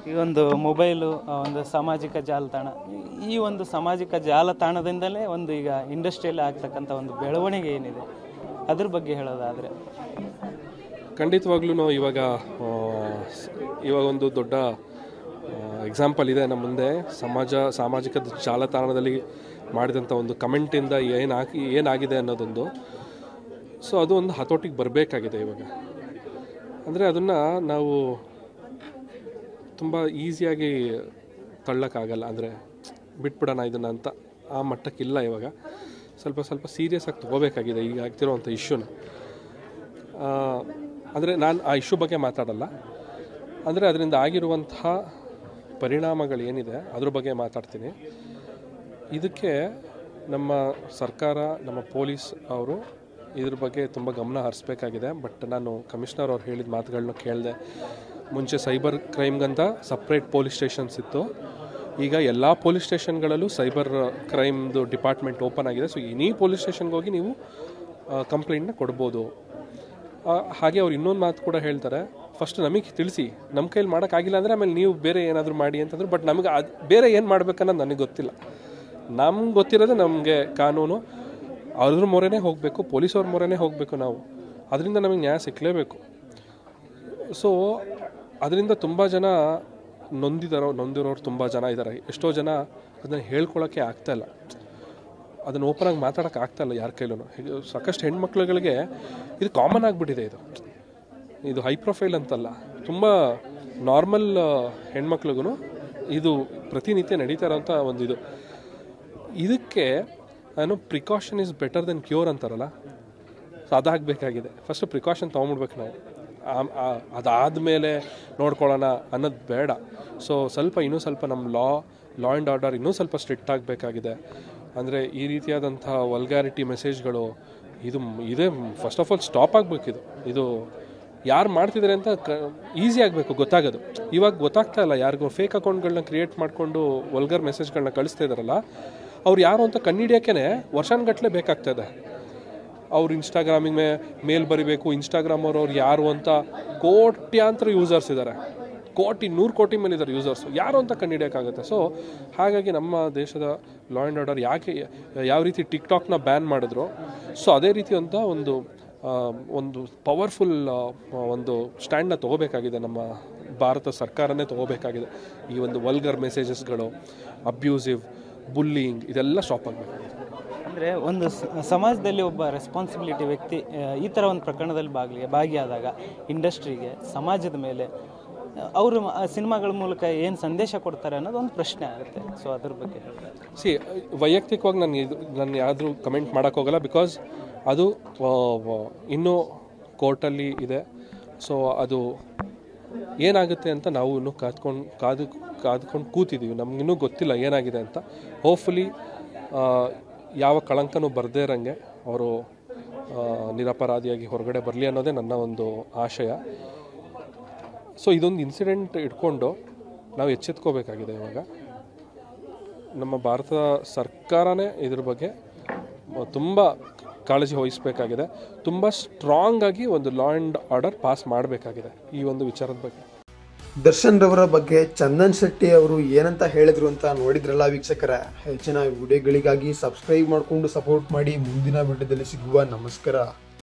ಈ ಒಂದು ಮೊಬೈಲು ಆ, ಒಂದು ಸಾಮಾಜಿಕ ಜಾಲತಾಣ ಈ- ಈ ಒಂದು ಸಾಮಾಜಿಕ ಜಾಲತಾಣದಿಂದಲೇ ಒಂದು ಈಗ ಇಂಡಸ್ಟ್ರಿಯಲ್ಲಿ ಆಗ್ತಕ್ಕಂಥ ಒಂದು ಬೆಳವಣಿಗೆ ಏನಿದೆ ಅದ್ರ ಬಗ್ಗೆ ಹೇಳೋದಾದರೆ ಖಂಡಿತವಾಗ್ಲೂ ಇವಾಗ ಆ, ಸ್- ಇವಾಗ ಒಂದು ದೊಡ್ಡ ಎಕ್ಸಾಂಪಲ್ ಇದೆ ನಮ್ಮ ಮುಂದೆ ಸಮಾಜ ಸಾಮಾಜಿಕ ಜಾಲತಾಣದಲ್ಲಿ ಮಾಡಿದಂಥ ಒಂದು ಕಮೆಂಟಿಂದ ಏನಾಗಿ ಏನಾಗಿದೆ ಅನ್ನೋದೊಂದು ಸೊ ಅದು ಒಂದು ಹತೋಟಿಗೆ ಬರಬೇಕಾಗಿದೆ ಇವಾಗ ಅಂದರೆ ಅದನ್ನು ನಾವು ತುಂಬ ಈಸಿಯಾಗಿ ತಳ್ಳೋಕ್ಕಾಗಲ್ಲ ಅಂದರೆ ಬಿಟ್ಬಿಡೋಣ ಇದನ್ನು ಅಂತ ಆ ಮಟ್ಟಕ್ಕಿಲ್ಲ ಇವಾಗ ಸ್ವಲ್ಪ ಸ್ವಲ್ಪ ಸೀರಿಯಸ್ ಆಗಿ ತೊಗೋಬೇಕಾಗಿದೆ ಈಗ ಆಗ್ತಿರೋವಂಥ ಇಶ್ಯೂನ ಅಂದರೆ ನಾನು ಆ ಇಶ್ಯೂ ಬಗ್ಗೆ ಮಾತಾಡಲ್ಲ ಅಂದರೆ ಅದರಿಂದ ಆಗಿರುವಂತಹ ಪರಿಣಾಮಗಳೇನಿದೆ ಅದ್ರ ಬಗ್ಗೆ ಮಾತಾಡ್ತೀನಿ ಇದಕ್ಕೆ ನಮ್ಮ ಸರ್ಕಾರ ನಮ್ಮ ಪೊಲೀಸ್ ಅವರು ಇದ್ರ ಬಗ್ಗೆ ತುಂಬ ಗಮನ ಹರಿಸ್ಬೇಕಾಗಿದೆ ಬಟ್ ನಾನು ಕಮಿಷನರ್ ಅವ್ರು ಹೇಳಿದ ಮಾತುಗಳನ್ನ ಕೇಳಿದೆ ಮುಂಚೆ ಸೈಬರ್ ಕ್ರೈಮ್ಗಂತ ಸಪ್ರೇಟ್ ಪೊಲೀಸ್ ಸ್ಟೇಷನ್ಸ್ ಇತ್ತು ಈಗ ಎಲ್ಲ ಪೊಲೀಸ್ ಸ್ಟೇಷನ್ಗಳಲ್ಲೂ ಸೈಬರ್ ಕ್ರೈಮ್ದು ಡಿಪಾರ್ಟ್ಮೆಂಟ್ ಓಪನ್ ಆಗಿದೆ ಸೊ ಎನಿ ಪೊಲೀಸ್ ಸ್ಟೇಷನ್ಗೆ ಹೋಗಿ ನೀವು ಕಂಪ್ಲೇಂಟ್ನ ಕೊಡ್ಬೋದು ಆ, ಹಾಗೆ ಅವ್ರು ಇನ್ನೊಂದು ಮಾತು ಕೂಡ ಹೇಳ್ತಾರೆ ಫಸ್ಟ್ ನಮಗೆ ತಿಳಿಸಿ ನಮ್ಮ ಕೈಲಿ ಮಾಡೋಕ್ಕಾಗಿಲ್ಲ ಅಂದರೆ ಆಮೇಲೆ ನೀವು ಬೇರೆ ಏನಾದರೂ ಮಾಡಿ ಅಂತಂದ್ರು ಬಟ್ ನಮಗೆ ಅದು ಬೇರೆ ಏನು ಮಾಡ್ಬೇಕನ್ನೋದು ನನಗೆ ಗೊತ್ತಿಲ್ಲ ನಮ್ಗೆ ಗೊತ್ತಿರೋದೇ ನಮಗೆ ಕಾನೂನು ಅದ್ರ ಮೊರೆನೇ ಹೋಗಬೇಕು ಪೊಲೀಸವ್ರ ಮೊರೆನೇ ಹೋಗಬೇಕು ನಾವು ಅದರಿಂದ ನಮಗೆ ನ್ಯಾಯ ಸಿಕ್ಕಲೇಬೇಕು ಸೊ ಅದರಿಂದ ತುಂಬ ಜನ ನೊಂದಿದಾರೋ ನೊಂದಿರೋರು ತುಂಬ ಜನ ಇದ್ದಾರೆ ಎಷ್ಟೋ ಜನ ಅದನ್ನು ಹೇಳ್ಕೊಳಕ್ಕೆ ಆಗ್ತಾಯಿಲ್ಲ ಅದನ್ನು ಓಪನ್ ಆಗಿ ಮಾತಾಡೋಕೆ ಆಗ್ತಾಯಿಲ್ಲ ಯಾರ ಕೈಲೂ ಸಾಕಷ್ಟು ಹೆಣ್ಮಕ್ಳುಗಳಿಗೆ ಇದು ಕಾಮನ್ ಆಗಿಬಿಟ್ಟಿದೆ ಇದು ಇದು ಹೈ ಪ್ರೊಫೈಲ್ ಅಂತಲ್ಲ ತುಂಬ ನಾರ್ಮಲ್ ಹೆಣ್ಮಕ್ಳಿಗೂ ಇದು ಪ್ರತಿನಿತ್ಯ ನಡೀತಾ ಇರೋಂಥ ಒಂದು ಇದು ಇದಕ್ಕೆ ನಾನು precaution is better then cure ಅಂತಾರಲ್ಲ ಸೊ ಅದಾಗಬೇಕಾಗಿದೆ ಫಸ್ಟ್ ಪ್ರಿಕಾಷನ್ ತೊಗೊಂಬಿಡ್ಬೇಕು ನಾವು ಅದಾದಮೇಲೆ ನೋಡ್ಕೊಳ್ಳೋಣ ಅನ್ನೋದು ಬೇಡ ಸೊ ಸ್ವಲ್ಪ ಇನ್ನೂ ಸ್ವಲ್ಪ ನಮ್ಮ ಲಾ ಲಾ ಆ್ಯಂಡ್ ಆರ್ಡರ್ ಇನ್ನೂ ಸ್ವಲ್ಪ ಸ್ಟ್ರಿಕ್ಟ್ ಆಗಬೇಕಾಗಿದೆ ಅಂದರೆ ಈ ರೀತಿಯಾದಂಥ ವಲ್ಗ್ಯಾರಿಟಿ ಮೆಸೇಜ್ಗಳು ಇದು ಇದೇ ಫಸ್ಟ್ ಆಫ್ ಆಲ್ ಸ್ಟಾಪ್ ಆಗಬೇಕಿದು ಇದು ಯಾರು ಮಾಡ್ತಿದ್ದಾರೆ ಅಂತ ಕ ಈಸಿ ಆಗಬೇಕು ಗೊತ್ತಾಗೋದು ಇವಾಗ ಗೊತ್ತಾಗ್ತಾ ಇಲ್ಲ ಯಾರಿಗೂ ಫೇಕ್ ಅಕೌಂಟ್ಗಳನ್ನ ಕ್ರಿಯೇಟ್ ಮಾಡಿಕೊಂಡು ವಲ್ಗರ್ ಮೆಸೇಜ್ಗಳನ್ನ ಕಳಿಸ್ತಾ ಇದ್ದಾರಲ್ಲ ಅವ್ರು ಯಾರು ಅಂತ ಕಂಡಿಡಿಯೋಕ್ಕೇ ವರ್ಷಾನುಗಟ್ಟಲೆ ಬೇಕಾಗ್ತದೆ ಅವ್ರು ಇನ್ಸ್ಟಾಗ್ರಾಮಿಗೆ ಮೇ ಮೇಲ್ ಬರಿಬೇಕು ಇನ್ಸ್ಟಾಗ್ರಾಮ್ ಅವ್ರು ಅವ್ರು ಯಾರು ಅಂತ ಕೋಟ್ಯಾಂತರ ಯೂಸರ್ಸ್ ಇದ್ದಾರೆ ಕೋಟಿ ನೂರು ಕೋಟಿ ಮೇಲೆ ಇದ್ದಾರೆ ಯೂಸರ್ಸ್ ಯಾರು ಅಂತ ಕಂಡುಹಿಡಿಯೋಕ್ಕಾಗುತ್ತೆ ಸೊ ಹಾಗಾಗಿ ನಮ್ಮ ದೇಶದ ಲಾ ಆ್ಯಂಡ್ ಆರ್ಡರ್ ಯಾಕೆ ಯಾವ ರೀತಿ ಟಿಕ್ ಟಾಕ್ನ ಬ್ಯಾನ್ ಮಾಡಿದ್ರು ಸೊ ಅದೇ ರೀತಿ ಅಂತ ಒಂದು ಆ, ಒಂದು ಪವರ್ಫುಲ್ ಒಂದು ಸ್ಟ್ಯಾಂಡ್ನ ತೊಗೋಬೇಕಾಗಿದೆ ನಮ್ಮ ಭಾರತ ಸರ್ಕಾರನೇ ತೊಗೋಬೇಕಾಗಿದೆ ಈ ಒಂದು ವಲ್ಗರ್ ಮೆಸೇಜಸ್ಗಳು ಅಬ್ಯೂಸಿವ್ ಬುಲ್ಲಿಂಗ್ ಇದೆಲ್ಲ ಸ್ಟಾಪ್ ಆಗಬೇಕಾಗಿದೆ ಅಂದರೆ ಒಂದು ಸ- ಸಮಾಜದಲ್ಲಿ ಒಬ್ಬ ರೆಸ್ಪಾನ್ಸಿಬಿಲಿಟಿ ವ್ಯಕ್ತಿ ಆ, ಈ ಥರ ಒಂದು ಪ್ರಕರಣದಲ್ಲಿ ಭಾಗಿ ಭಾಗಿಯಾದಾಗ ಇಂಡಸ್ಟ್ರಿಗೆ ಸಮಾಜದ ಮೇಲೆ ಅವರು ಸಿನಿಮಾಗಳ ಮೂಲಕ ಏನು ಸಂದೇಶ ಕೊಡ್ತಾರೆ ಅನ್ನೋದು ಒಂದು ಪ್ರಶ್ನೆ ಆಗುತ್ತೆ ಸೊ ಅದ್ರ ಬಗ್ಗೆ ಹೇಳ್ತಾರೆ ಸಿ ವೈಯಕ್ತಿಕವಾಗಿ ನಾನು ಇದು ನಾನು ಯಾವ್ದು ಕಮೆಂಟ್ ಮಾಡೋಕ್ಕೆ ಹೋಗಲ್ಲ ಬಿಕಾಸ್ ಅದು ಆ, ವ- ಇನ್ನೂ ಕೋರ್ಟಲ್ಲಿ ಇದೆ ಸೊ ಅದು ಏನಾಗುತ್ತೆ ಅಂತ ನಾವು ಇನ್ನೂ ಕಾದ್ಕೊಂಡು ಕಾದು ಕಾದ್ಕೊಂಡು ಕೂತಿದ್ದೀವಿ ನಮಗಿನ್ನೂ ಗೊತ್ತಿಲ್ಲ ಏನಾಗಿದೆ ಅಂತ ಹೋಪ್ಫುಲಿ ಯಾವ ಕಳಂಕನೂ ಬರದೇ ಇರೋಂಗೆ ಅವರು ನಿರಪರಾಧಿಯಾಗಿ ಹೊರಗಡೆ ಬರಲಿ ಅನ್ನೋದೇ ನನ್ನ ಒಂದು ಆಶಯ ಸೊ ಇದೊಂದು ಇನ್ಸಿಡೆಂಟ್ ಇಟ್ಕೊಂಡು ನಾವು ಎಚ್ಚೆತ್ಕೋಬೇಕಾಗಿದೆ ಇವಾಗ ನಮ್ಮ ಭಾರತ ಸರ್ಕಾರನೇ ಇದ್ರ ಬಗ್ಗೆ ತುಂಬ ಕಾಳಜಿ ವಹಿಸಬೇಕಾಗಿದೆ ತುಂಬ ಸ್ಟ್ರಾಂಗ್ ಆಗಿ ಒಂದು ಲಾ ಆ್ಯಂಡ್ ಆರ್ಡರ್ ಪಾಸ್ ಮಾಡಬೇಕಾಗಿದೆ ಈ ಒಂದು ವಿಚಾರದ ಬಗ್ಗೆ ದರ್ಶನ್ ರವರ ಬಗ್ಗೆ ಚಂದನ್ ಶೆಟ್ಟಿ ಅವರು ಏನಂತ ಹೇಳಿದ್ರು ಅಂತ ನೋಡಿದ್ರಲ್ಲ ವೀಕ್ಷಕರ ಹೆಚ್ಚಿನ ವಿಡಿಯೋಗಳಿಗಾಗಿ ಸಬ್ಸ್ಕ್ರೈಬ್ ಮಾಡಿಕೊಂಡು ಸಪೋರ್ಟ್ ಮಾಡಿ ಮುಂದಿನ ವಿಡಿಯೋದಲ್ಲಿ ಸಿಗುವ ನಮಸ್ಕಾರ